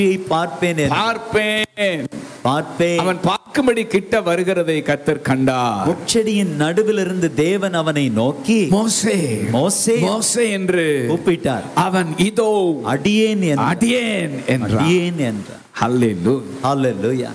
பார்ப்பேன் என்று. பார்ப்பேன் பார்ப்பேன் அவன் பார்க்கும்படி கிட்ட வருகிறதை கத்தர் கண்டார் முட்செடியின் நடுவிலிருந்து தேவன் அவனை நோக்கி மோசே மோசே மோசே என்று கூப்பிட்டார் அவன் இதோ அடியேன் என்றார். அடியேன் என்றான் அடியேன் என்றார் ஹல்லேலூயா ஹalleluya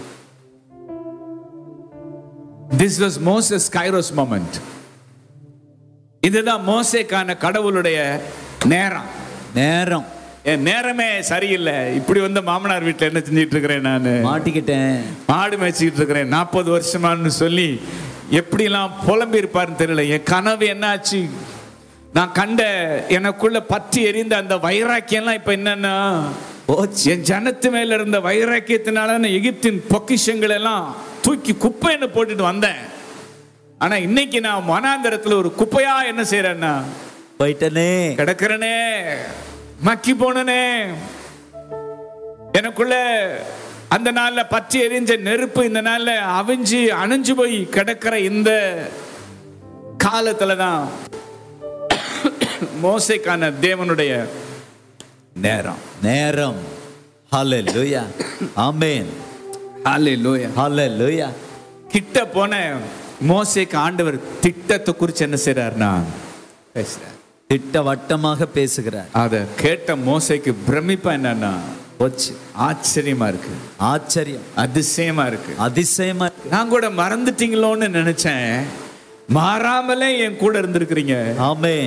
this was Moses kairos moment இதுதான் மோசேக்கான கடவுளுடைய நேரம் நேரம் என் நேரமே சரியில்லை இப்படி வந்து மாமனார் வீட்டில் என்ன செஞ்சிட்டு இருக்கிறேன் நான் மாட்டிக்கிட்டேன் மாடு மேய்ச்சிக்கிட்டு இருக்கிறேன் நாற்பது வருஷமான்னு சொல்லி எப்படிலாம் புலம்பி இருப்பாருன்னு தெரியல என் கனவு என்னாச்சு நான் கண்ட எனக்குள்ள பற்றி எரிந்த அந்த வைராக்கியம்லாம் இப்ப என்னன்னா போச்சு என் ஜனத்து மேல இருந்த வைராக்கியத்தினால நான் எகிப்தின் பொக்கிஷங்கள் எல்லாம் தூக்கி குப்பைன்னு போட்டுட்டு வந்தேன் ஆனா இன்னைக்கு நான் மனாந்தரத்துல ஒரு குப்பையா என்ன செய்யறேன்னா போயிட்டனே கிடக்கிறனே மக்கி போனனே எனக்குள்ள அந்த நாள்ல பற்றி எரிஞ்ச நெருப்பு இந்த நாள்ல அவிஞ்சு அணைஞ்சு போய் கிடக்கிற இந்த காலத்துல தான் மோசைக்கான தேவனுடைய நேரம் நேரம் ஹalleluya ஆமென் ஹalleluya ஹalleluya கிட்ட போன மோசைக்கு ஆண்டவர் திட்டத்தை குறித்து என்ன செய்றாருன்னா பேசுறார் திட்டவட்டமாக பேசுகிறார் அத கேட்ட மோசைக்கு பிரமிப்பா என்னன்னா போச்சு ஆச்சரியமா இருக்கு ஆச்சரியம் அதிசயமா இருக்கு அதிசயமா இருக்கு. நான் கூட மறந்துட்டீங்களோன்னு நினைச்சேன் மாறாமலே என் கூட இருந்திருக்கிறீங்க ஆமென்